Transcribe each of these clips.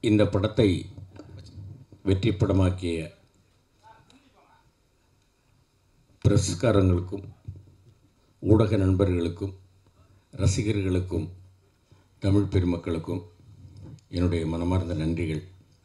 இந்த படத்தை வெற்றி படமாக்கிய பிரஸ்காரங்களுக்கும் ஊடக நண்பர்களுக்கும் ரசிகர்களுக்கும் தமிழ் பெருமக்களுக்கும் என்னுடைய மனமார்ந்த நன்றிகள்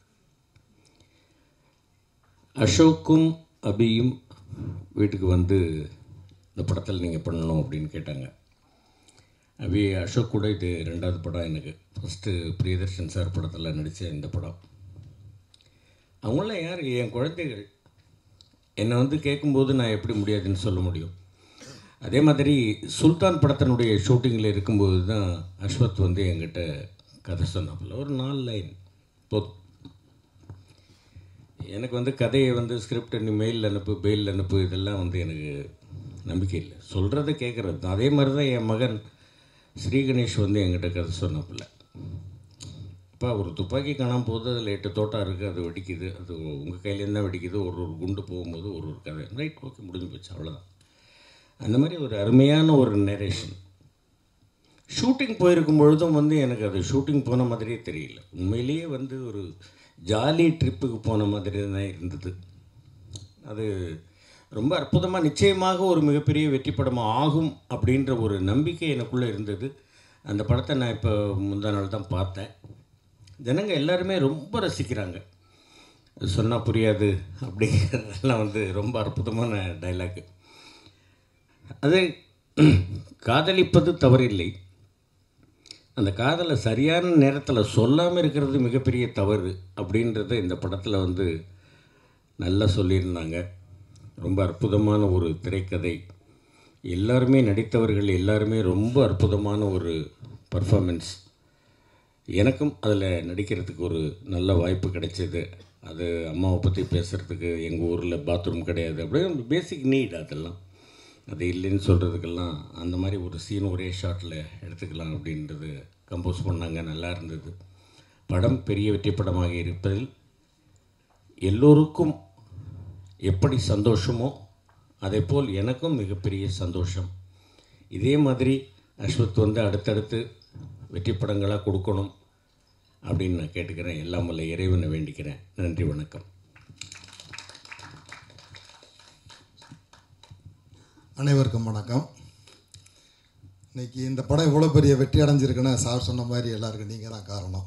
அசோக்கும் அபியும் வீட்டுக்கு வந்து இந்த படத்தில் நீங்கள் பண்ணணும் அப்படின்னு கேட்டாங்க அபி அசோக் கூட இது ரெண்டாவது படம் எனக்கு ஃபஸ்ட்டு பிரியதர்ஷன் சார் படத்தில் நடித்த இந்த படம் அவங்களாம் யார் என் குழந்தைகள் என்னை வந்து கேட்கும்போது நான் எப்படி முடியாதுன்னு சொல்ல முடியும் அதே மாதிரி சுல்தான் படத்தினுடைய ஷூட்டிங்கில் இருக்கும்போது தான் அஸ்வத் வந்து என்கிட்ட கதை சொன்னாப்புல ஒரு நாலு லைன் போதும் எனக்கு வந்து கதையை வந்து ஸ்கிரிப்ட் நீ மெயில் அனுப்பு பெயில் அனுப்பு இதெல்லாம் வந்து எனக்கு நம்பிக்கை இல்லை சொல்கிறத கேட்குறது தான் அதே மாதிரி தான் என் மகன் ஸ்ரீ கணேஷ் வந்து என்கிட்ட கதை சொன்னாப்புல அப்பா ஒரு துப்பாக்கி காணாமல் போகுது அதில் எட்டு தோட்டம் இருக்குது அது வெடிக்குது அது உங்கள் கையிலேருந்து தான் வெடிக்குது ஒரு ஒரு குண்டு போகும்போது ஒரு ஒரு கதை ரைட் ஓகே முடிஞ்சு போச்சு அவ்வளோதான் அந்த மாதிரி ஒரு அருமையான ஒரு நரேஷன் ஷூட்டிங் போயிருக்கும் பொழுதும் வந்து எனக்கு அது ஷூட்டிங் போன மாதிரியே தெரியல உண்மையிலேயே வந்து ஒரு ஜாலி ட்ரிப்புக்கு போன மாதிரி தான் இருந்தது அது ரொம்ப அற்புதமாக நிச்சயமாக ஒரு மிகப்பெரிய வெற்றி படமாக ஆகும் அப்படின்ற ஒரு நம்பிக்கை எனக்குள்ளே இருந்தது அந்த படத்தை நான் இப்போ முந்தா நாள் தான் பார்த்தேன் ஜனங்க எல்லாருமே ரொம்ப ரசிக்கிறாங்க சொன்னால் புரியாது அப்படிங்கிறதெல்லாம் வந்து ரொம்ப அற்புதமான டைலாக்கு அது காதலிப்பது தவறில்லை அந்த காதலை சரியான நேரத்தில் சொல்லாமல் இருக்கிறது மிகப்பெரிய தவறு அப்படின்றத இந்த படத்தில் வந்து நல்லா சொல்லியிருந்தாங்க ரொம்ப அற்புதமான ஒரு திரைக்கதை எல்லாருமே நடித்தவர்கள் எல்லாருமே ரொம்ப அற்புதமான ஒரு பர்ஃபார்மன்ஸ் எனக்கும் அதில் நடிக்கிறதுக்கு ஒரு நல்ல வாய்ப்பு கிடைச்சது அது அம்மாவை பற்றி பேசுகிறதுக்கு எங்கள் ஊரில் பாத்ரூம் கிடையாது அப்படியே பேசிக் நீட் அதெல்லாம் அது இல்லைன்னு சொல்கிறதுக்கெல்லாம் அந்த மாதிரி ஒரு சீன் ஒரே ஷாட்டில் எடுத்துக்கலாம் அப்படின்றது கம்போஸ் பண்ணாங்க நல்லா இருந்தது படம் பெரிய வெற்றி படமாக இருப்பதில் எல்லோருக்கும் எப்படி சந்தோஷமோ அதேபோல் எனக்கும் மிகப்பெரிய சந்தோஷம் இதே மாதிரி அஸ்வத் வந்து அடுத்தடுத்து வெற்றி படங்களாக கொடுக்கணும் அப்படின்னு நான் கேட்டுக்கிறேன் எல்லாம் வல்ல இறைவனை வேண்டிக்கிறேன் நன்றி வணக்கம் அனைவருக்கும் வணக்கம் இன்னைக்கு இந்த படம் இவ்வளோ பெரிய வெற்றி அடைஞ்சிருக்குன்னா சார் சொன்ன மாதிரி எல்லாருக்கும் நீங்கள் தான் காரணம்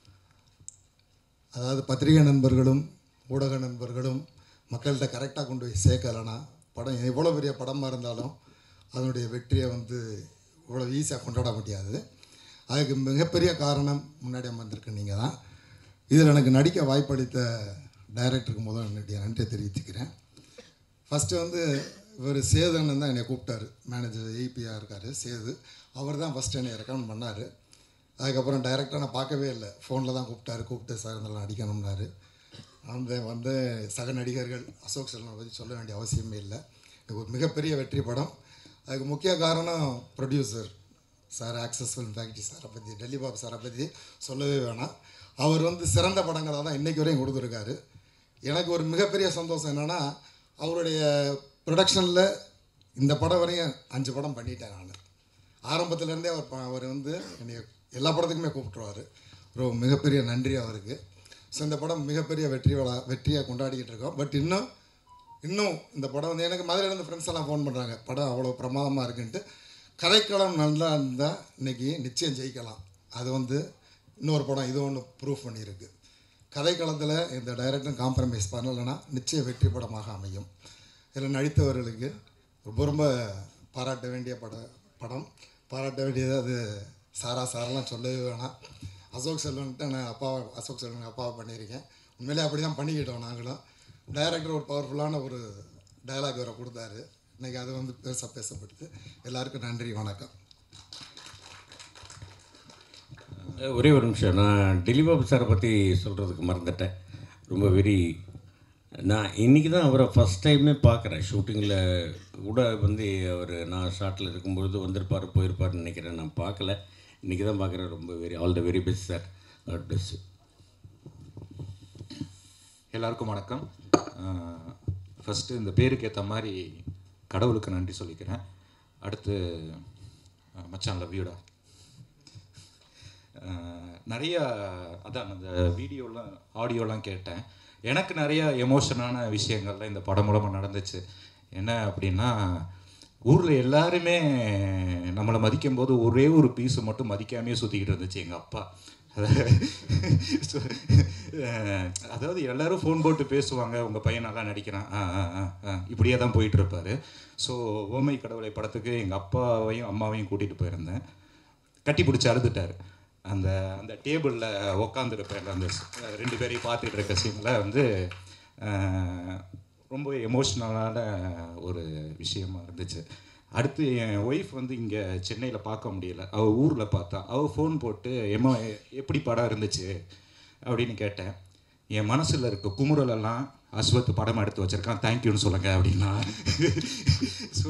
அதாவது பத்திரிகை நண்பர்களும் ஊடக நண்பர்களும் மக்கள்கிட்ட கரெக்டாக கொண்டு போய் சேர்க்கலைன்னா படம் எவ்வளோ பெரிய படமாக இருந்தாலும் அதனுடைய வெற்றியை வந்து இவ்வளோ ஈஸியாக கொண்டாட முடியாது அதுக்கு மிகப்பெரிய காரணம் முன்னாடி அமர்ந்திருக்கு நீங்கள் தான் இதில் எனக்கு நடிக்க வாய்ப்பளித்த டைரக்டருக்கு முதல் என்னுடைய நன்றியை தெரிவிச்சுக்கிறேன் ஃபஸ்ட்டு வந்து இவர் சேதுன்னு தான் என்னை கூப்பிட்டாரு மேனேஜர் ஏபியாக இருக்கார் சேது அவர் தான் ஃபஸ்ட்டு என்னை ரெக்கமெண்ட் பண்ணார் அதுக்கப்புறம் டைரெக்டாக நான் பார்க்கவே இல்லை ஃபோனில் தான் கூப்பிட்டாரு கூப்பிட்டு சார் இதெல்லாம் நடிக்கணும்னாரு அந்த வந்து சக நடிகர்கள் அசோக் செல்வனை பற்றி சொல்ல வேண்டிய அவசியமே இல்லை இது ஒரு மிகப்பெரிய வெற்றி படம் அதுக்கு முக்கிய காரணம் producer sir Axess film factory சாரை பற்றி டெல்லி பாபு சாரை பற்றி சொல்லவே வேணாம் அவர் வந்து சிறந்த படங்களை தான் இன்றைக்கு வரையும் கொடுத்துருக்காரு எனக்கு ஒரு மிகப்பெரிய சந்தோஷம் என்னென்னா அவருடைய ப்ரொடக்ஷனில் இந்த படம் வரையும் அஞ்சு படம் பண்ணிட்டேன் நான் ஆரம்பத்துலேருந்தே அவர் ப- அவர் வந்து என்னை எல்லா படத்துக்குமே கூப்பிட்ருவார் ஒரு மிகப்பெரிய நன்றி அவருக்கு ஸோ இந்த படம் மிகப்பெரிய வெற்றி விழா வெற்றியாக கொண்டாடிக்கிட்டு இருக்கோம் பட் இன்னும் இன்னும் இந்த படம் வந்து எனக்கு மதுரையிலேருந்து ஃப்ரெண்ட்ஸ் எல்லாம் ஃபோன் பண்ணுறாங்க படம் அவ்வளோ பிரமாதமாக இருக்குன்ட்டு கதைக்களம் நல்லா இருந்தால் இன்னைக்கு நிச்சயம் ஜெயிக்கலாம் அது வந்து இன்னொரு படம் இது ஒன்று ப்ரூஃப் பண்ணியிருக்கு கதைக்களத்தில் இந்த டைரக்டரும் காம்ப்ரமைஸ் பண்ணலைன்னா நிச்சயம் வெற்றி படமாக அமையும் இதில் நடித்தவர்களுக்கு ரொம்ப ரொம்ப பாராட்ட வேண்டிய பட படம் பாராட்ட வேண்டியது அது சாரா சாரெல்லாம் சொல்லவே வேணாம் அசோக் செல்வன்ட்டு நான் அப்பாவை அசோக் செல்வன் அப்பாவை பண்ணியிருக்கேன் உண்மையிலே அப்படி தான் பண்ணிக்கிட்டோம் நாங்களும் டைரக்டர் ஒரு பவர்ஃபுல்லான ஒரு டயலாக் வேறு கொடுத்தாரு இன்றைக்கி அது வந்து பேச பேசப்படுது எல்லாருக்கும் நன்றி வணக்கம் அஹ் ஒரே ஒரு நிமிஷம் நான் டெலிபாபு சாரை பற்றி சொல்கிறதுக்கு மறந்துட்டேன் ரொம்ப வெரி நான் இன்றைக்கி தான் அவரை ஃபஸ்ட் டைமே பார்க்குறேன் ஷூட்டிங்கில் கூட வந்து அவர் நான் ஷாட்டில் இருக்கும்பொழுது வந்திருப்பார் போயிருப்பார்னு நினைக்கிறேன் நான் பார்க்கல இன்றைக்கி தான் பார்க்குறேன் ரொம்ப very all the very best sir god bless you எல்லாருக்கும் வணக்கம் ஃபஸ்ட்டு இந்த பேருக்கு ஏற்ற மாதிரி கடவுளுக்கு நன்றி சொல்லிக்கிறேன் அடுத்து அஹ், மச்சான் லவ் யூடா அஹ், நிறைய அதான் அந்த வீடியோலாம் ஆடியோலாம் கேட்டேன் எனக்கு நிறைய எமோஷனான விஷயங்கள்லாம் இந்த படம் மூலமாக நடந்துச்சு என்ன அப்படின்னா ஊரில் எல்லாருமே நம்மளை மதிக்கும் போது ஒரே ஒரு பீஸு மட்டும் மதிக்காமையே சுற்றிக்கிட்டு இருந்துச்சு எங்கள் அப்பா So, அஹ், அதாவது எல்லாரும் ஃபோன் போட்டு பேசுவாங்க உங்கள் பையன் நல்லா நடிக்கிறான் ஆ ஆ ஆ ஆ இப்படியே தான் போயிட்டு இருப்பாரு ஸோ ஓமை கடவுளை படத்துக்கு எங்கள் அப்பாவையும் அம்மாவையும் கூட்டிகிட்டு போயிருந்தேன் கட்டி பிடிச்சி அழுதுட்டார் அந்த அந்த டேபிளில் உக்காந்துருப்பேன் அந்த ஸ்- ரெண்டு பேரையும் பார்த்துட்டு இருக்க சீனில் வந்து அஹ், ரொம்ப எமோஷ்னலான ஒரு விஷயமா இருந்துச்சு அடுத்து என் ஒய்ஃப் வந்து இங்கே சென்னையில் பார்க்க முடியல அவள் ஊரில் பார்த்தா அவள் ஃபோன் போட்டு எம்மா எப்படி படம் இருந்துச்சு அப்படின்னு கேட்டேன் என் மனசில் இருக்க குமுறலெல்லாம் அஸ்வத் படம் எடுத்து வச்சுருக்கான் தேங்க்யூன்னு சொல்லுங்க அப்படின்னா ஸோ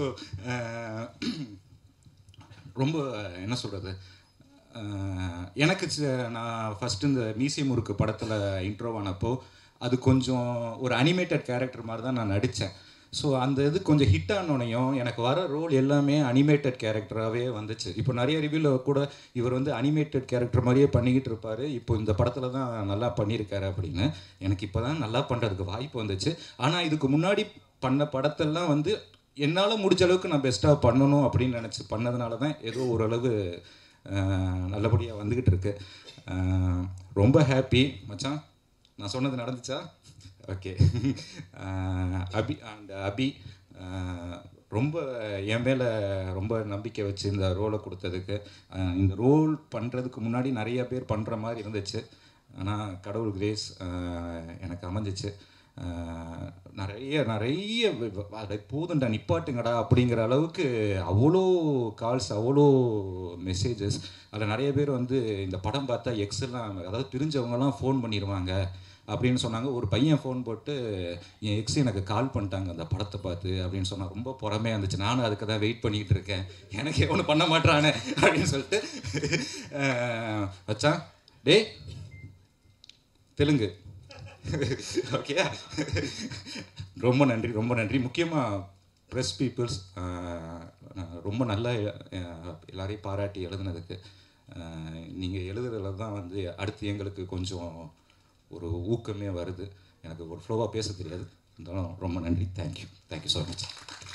ரொம்ப என்ன சொல்கிறது எனக்கு சி- நான் ஃபஸ்ட்டு இந்த மீசியம் முறுக்கு படத்தில் இன்ட்ரோ ஆனப்போ அது கொஞ்சம் ஒரு அனிமேட்டட் கேரக்டர் மாதிரி தான் நான் நடித்தேன் ஸோ அந்த இது கொஞ்சம் ஹிட் ஆனோனையும் எனக்கு வர ரோல் எல்லாமே அனிமேட்டட் கேரக்டராகவே வந்துச்சு இப்போ நிறைய ரிவ்யூவில் கூட இவர் வந்து அனிமேட்டட் கேரக்டர் மாதிரியே பண்ணிக்கிட்டு இருப்பார் இப்போ இந்த படத்தில் தான் நல்லா பண்ணியிருக்காரு அப்படின்னு எனக்கு இப்போ தான் நல்லா பண்ணுறதுக்கு வாய்ப்பு வந்துச்சு ஆனால் இதுக்கு முன்னாடி பண்ண படத்தெல்லாம் வந்து என்னால் முடிஞ்ச அளவுக்கு நான் பெஸ்ட்டாக பண்ணணும் அப்படின்னு நினச்சி பண்ணதுனால தான் ஏதோ ஓரளவு நல்லபடியாக வந்துக்கிட்டு இருக்கு அஹ், ரொம்ப ஹாப்பி மச்சான் நான் சொன்னது நடந்துச்சா ஓகே அபி அண்ட் அபி அஹ், ரொம்ப என் மேலே ரொம்ப நம்பிக்கை வச்சு இந்த ரோலை கொடுத்ததுக்கு அஹ், இந்த ரோல் பண்ணுறதுக்கு முன்னாடி நிறைய பேர் பண்ணுற மாதிரி இருந்துச்சு ஆனால் கடவுள் கிரேஸ் எனக்கு அமைஞ்சிச்சு அஹ், நிறைய நிறைய வ- வ- அட போதும்டா நிப்பாட்டுங்கடா அப்படிங்கிற அளவுக்கு அவ்வளோ கால்ஸ் அவ்வளோ மெசேஜஸ் அதில் நிறைய பேர் வந்து இந்த படம் பார்த்தா எக்ஸ் எல்லாம் அதாவது பிரிஞ்சவங்கலாம் ஃபோன் பண்ணிடுவாங்க அப்படின்னு சொன்னாங்க ஒரு பையன் ஃபோன் போட்டு என் எக்ஸ் எனக்கு கால் பண்ணிட்டாங்க அந்த படத்தை பார்த்து அப்படின்னு சொன்னா ரொம்ப புறமையாக இருந்துச்சு நானும் அதுக்கு தான் வெயிட் பண்ணிக்கிட்டு இருக்கேன் எனக்கு எவனும் பண்ண மாட்டானே அப்படின்னு சொல்லிட்டு அஹ், வச்சான் டேய் தெலுங்கு ஓகே ரொம்ப நன்றி ரொம்ப நன்றி முக்கியமாக ப்ரெஸ் பீப்புள்ஸ் ரொம்ப நல்லா அஹ், எல்லாரையும் பாராட்டி எழுதுனதுக்கு நீங்கள் எழுதுறதுல தான் வந்து அடுத்து எங்களுக்கு கொஞ்சம் ஒரு ஊக்கமே வருது எனக்கு ஒரு ஃப்ளோவாக பேச தெரியாது இருந்தாலும் ரொம்ப நன்றி தேங்க்யூ தேங்க்யூ ஸோ மச்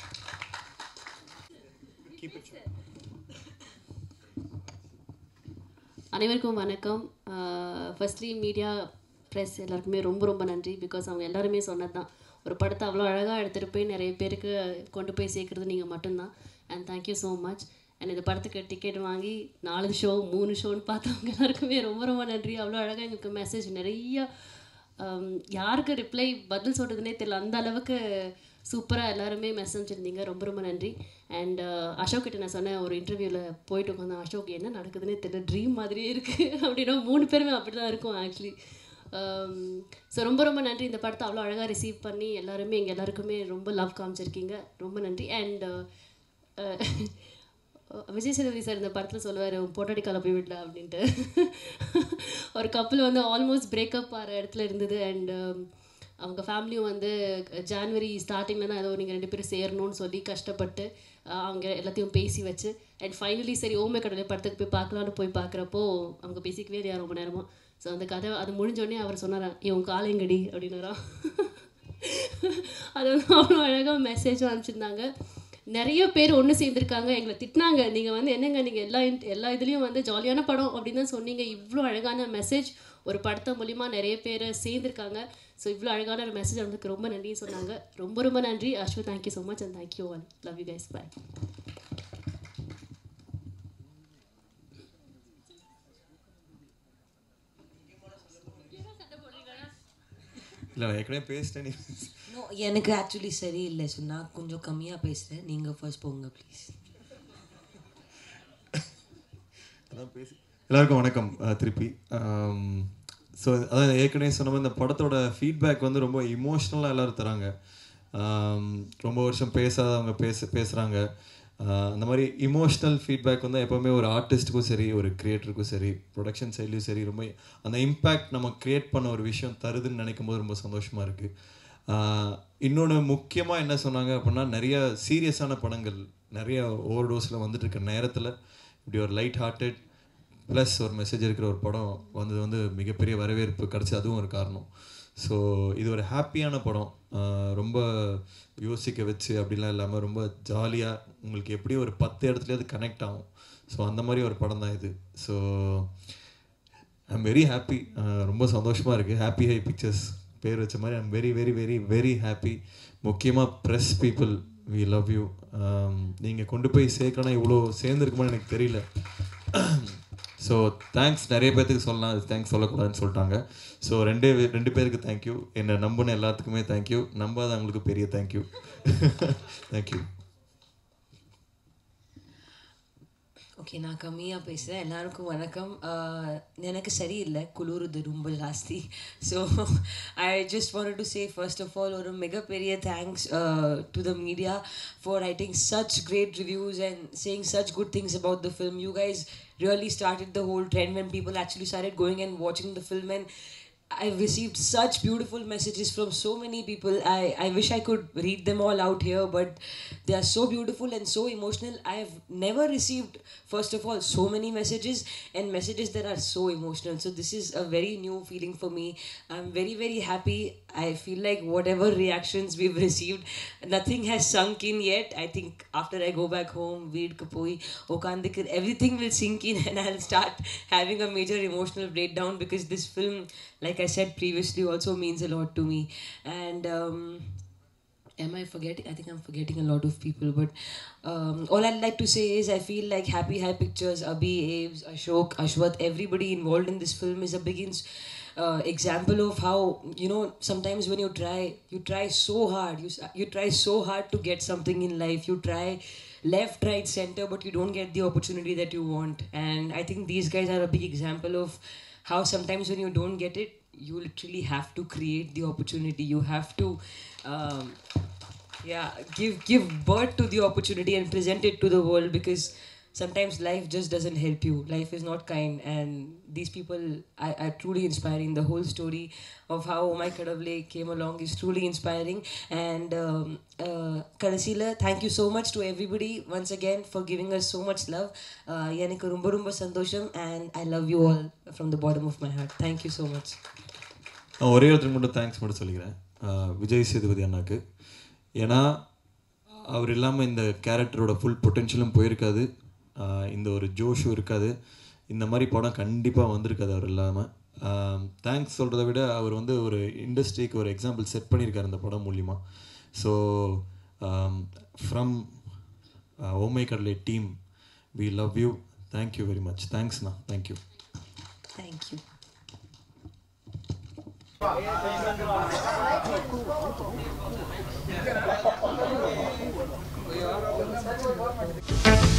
அனைவருக்கும் வணக்கம் ஃபர்ஸ்ட்லி மீடியா ப்ரெஸ் எல்லாருக்குமே ரொம்ப ரொம்ப நன்றி பிகாஸ் அவங்க எல்லாருமே சொன்னது தான் ஒரு படத்தை அவ்வளோ அழகாக எடுத்துகிட்டு போய் நிறைய பேருக்கு கொண்டு போய் சேர்க்குறது நீங்கள் மட்டும்தான் and thank you so much and இந்த படத்துக்கு டிக்கெட் வாங்கி நாலு ஷோ மூணு ஷோன்னு பார்த்தவங்க எல்லாருக்குமே ரொம்ப ரொம்ப நன்றி அவ்வளோ அழகாக எங்களுக்கு மெசேஜ் நிறைய ஹம், யாருக்கு ரிப்ளை பதில் சொல்கிறதுனே தெரியல அந்த அளவுக்கு சூப்பராக எல்லாருமே மெசேஜ் அனுப்பிச்சிருந்தீங்க ரொம்ப ரொம்ப நன்றி அண்ட் அசோக் கிட்ட நான் சொன்னேன் ஒரு இன்டர்வியூவில் போயிட்டு உட்காந்து அசோக் என்ன நடக்குதுன்னே தெரியல ட்ரீம் மாதிரியே இருக்குது அப்படின்னா மூணு பேருமே அப்படி தான் இருக்கும் ஆக்சுவலி ஸோ ரொம்ப ரொம்ப நன்றி இந்த படத்தை அவ்வளோ அழகாக ரிசீவ் பண்ணி எல்லாருமே எங்கள் எல்லாருக்குமே ரொம்ப லவ் காமிச்சிருக்கீங்க ரொம்ப நன்றி அண்ட் விஜய் சேதுபதி சார் இந்த படத்தில் சொல்லுவார் பொட்டாடி கால போய் விடல அப்படின்ட்டு ஒரு கப்பல் வந்து ஆல்மோஸ்ட் பிரேக்கப் ஆகிற இடத்துல இருந்தது அண்ட் அவங்க ஃபேமிலியும் வந்து ஜான்வரி ஸ்டார்டிங்கில் தான் ஏதோ நீங்கள் ரெண்டு பேரும் சேரணும்னு சொல்லி கஷ்டப்பட்டு அஹ், அவங்க எல்லாத்தையும் பேசி வச்சு அண்ட் ஃபைனலி சரி ஓமை கடலை படத்துக்கு போய் பார்க்கலான்னு போய் பார்க்குறப்போ அவங்க பேசிக்கவே இல்லையா ரொம்ப நேரமா ஸோ அந்த கதை அது முடிஞ்சோடனே அவர் சொன்னாராம் இவன் காலைங்கடி அப்படின்னாராம் அது வந்து அவ்வளோ அழகாக மெசேஜும் அனுப்பிச்சிருந்தாங்க நிறைய பேர் ஒன்று சேர்ந்துருக்காங்க எங்களை திட்டினாங்க நீங்கள் வந்து என்னங்க நீங்கள் எல்லா in- எல்லா இதுலேயும் வந்து ஜாலியான படம் அப்படின்னு தான் சொன்னீங்க இவ்வளோ அழகான மெசேஜ் ஒரு படத்தை மூலிமா நிறைய பேர் சேர்ந்துருக்காங்க ஸோ இவ்வளோ அழகான ஒரு மெசேஜ் அவங்களுக்கு ரொம்ப நன்றி சொன்னாங்க ரொம்ப ரொம்ப நன்றி Ashwath thank you so much and thank you all love you guys bye இல்லை நான் ஏற்கனவே பேசிட்டேன் நீ No, எனக்கு ஆக்சுவலி சரியில்லை ஸோ நான் கொஞ்சம் கம்மியாக பேசுகிறேன் நீங்கள் ஃபர்ஸ்ட் போங்க ப்ளீஸ் அதான் பேசி எல்லாருக்கும் வணக்கம் அஹ், திருப்பி ஸோ அதான் ஏற்கனவே சொன்ன மாதிரி இந்த படத்தோட ஃபீட்பேக் வந்து ரொம்ப இமோஷ்னலாக எல்லோரும் தராங்க ஆம், ரொம்ப வருஷம் பேசாதவங்க பேச பேசுகிறாங்க அந்த மாதிரி இமோஷ்னல் ஃபீட்பேக் வந்து எப்போவுமே ஒரு ஆர்டிஸ்ட்டுக்கும் சரி ஒரு கிரியேட்டருக்கும் சரி ப்ரொடக்ஷன் சைட்லையும் சரி ரொம்ப அந்த இம்பேக்ட் நம்ம க்ரியேட் பண்ண ஒரு விஷயம் தருதுன்னு நினைக்கும் போது ரொம்ப சந்தோஷமாக இருக்குது இன்னொன்று முக்கியமாக என்ன சொன்னாங்க அப்படின்னா நிறைய சீரியஸான படங்கள் நிறைய ஓவர் டோஸில் வந்துட்டு இருக்க நேரத்தில் இப்படி ஒரு லைட் ஹார்ட்டட் ப்ளஸ் ஒரு மெசேஜ் இருக்கிற ஒரு படம் வந்தது வந்து மிகப்பெரிய வரவேற்பு கிடச்சி அதுவும் ஒரு காரணம் ஸோ இது ஒரு ஹாப்பியான படம் ஆஹ் ரொம்ப யோசிக்க வச்சு அப்படிலாம் இல்லாமல் ரொம்ப ஜாலியாக உங்களுக்கு எப்படியும் ஒரு பத்து இடத்துலையாவது கனெக்ட் ஆகும் ஸோ அந்த மாதிரி ஒரு படம் தான் இது ஸோ ஐம் வெரி ஹாப்பி ரொம்ப சந்தோஷமாக இருக்குது ஹாப்பி ஹை பிக்சர்ஸ் பேர் வச்ச மாதிரி I'm very very very very happy முக்கியமாக press people we love you நீங்கள் கொண்டு போய் சேர்க்கணும் இவ்வளோ சேர்ந்துருக்குமான்னு எனக்கு தெரியல ஸோ தேங்க்ஸ் நிறைய பேர்த்துக்கு சொல்லலாம் அது தேங்க்ஸ் சொல்லக்கூடாதுன்னு சொல்லிட்டாங்க ஸோ ரெண்டே வே- ரெண்டு பேருக்கு தேங்க்யூ என்னை நம்பின எல்லாத்துக்குமே தேங்க்யூ நம்பாதவங்களுக்கு பெரிய தேங்க்யூ தேங்க்யூ ஓகே நான் கம்மியாக பேசுகிறேன் எல்லாருக்கும் வணக்கம் ஆஹ் எனக்கு சரியில்லை குளிருது ரொம்ப ஜாஸ்தி so I just want to say first of all ஒரு மிகப்பெரிய thanks to the media for writing such great reviews and saying such good things about the film you guys really started the whole trend when people actually started going and watching the film and I've received such beautiful messages from so many people. I, I wish I could read them all out here, but they are so beautiful and so emotional. I've never received, first of all, so many messages and messages that are so emotional. So, this is a very new feeling for me. I'm very, very happy. I feel like whatever reactions we've received, nothing has sunk in yet. I think after I go back home, Veed Kapoi, Okandikar, everything will sink in and I'll start having a major emotional breakdown because this film, like I said previously, also means a lot to me. And um, am I forgetting? I think I'm forgetting a lot of people. But um, all I'd like to say is I feel like Happy High Pictures, Abhi, Aves, Ashok, Ashwath, everybody involved in this film is a big ins- uh, example of how you know sometimes when you try, you try so hard, you s- you try so hard to get something in life. You try left, right, center, but you don't get the opportunity that you want. And I think these guys are a big example of how sometimes when you don't get it, you literally have to create the opportunity. You have to. Um, yeah give give birth to the opportunity and present it to the world because sometimes life just doesn't help you life is not kind and these people are, are truly inspiring the whole story of how Omai Kadavle came along is truly inspiring and um, uh, Kadasila thank you so much to everybody once again for giving us so much love uh, எனக்கு ரொம்ப ரொம்ப சந்தோஷம் and I love you all from the bottom of my heart thank you so much நான் ஒரே ஒருத்தருக்கு மட்டும் thanks மட்டும் சொல்லிக்கிறேன் ஆஹ் விஜய் சேதுபதி அண்ணாக்கு ஏன்னா அவர் இல்லாமல் இந்த கேரக்டரோட ஃபுல் பொட்டென்ஷியலும் போயிருக்காது ஆஹ் இந்த ஒரு ஜோஷும் இருக்காது இந்த மாதிரி படம் கண்டிப்பாக வந்திருக்காது அவர் இல்லாமல் தேங்க்ஸ் சொல்கிறத விட அவர் வந்து ஒரு இண்டஸ்ட்ரிக்கு ஒரு எக்ஸாம்பிள் செட் பண்ணியிருக்காரு இந்த படம் மூலிமா so from oh my Kadalai team we love you thank you very much தேங்க்ஸ்ண்ணா தேங்க்யூ thank you Thank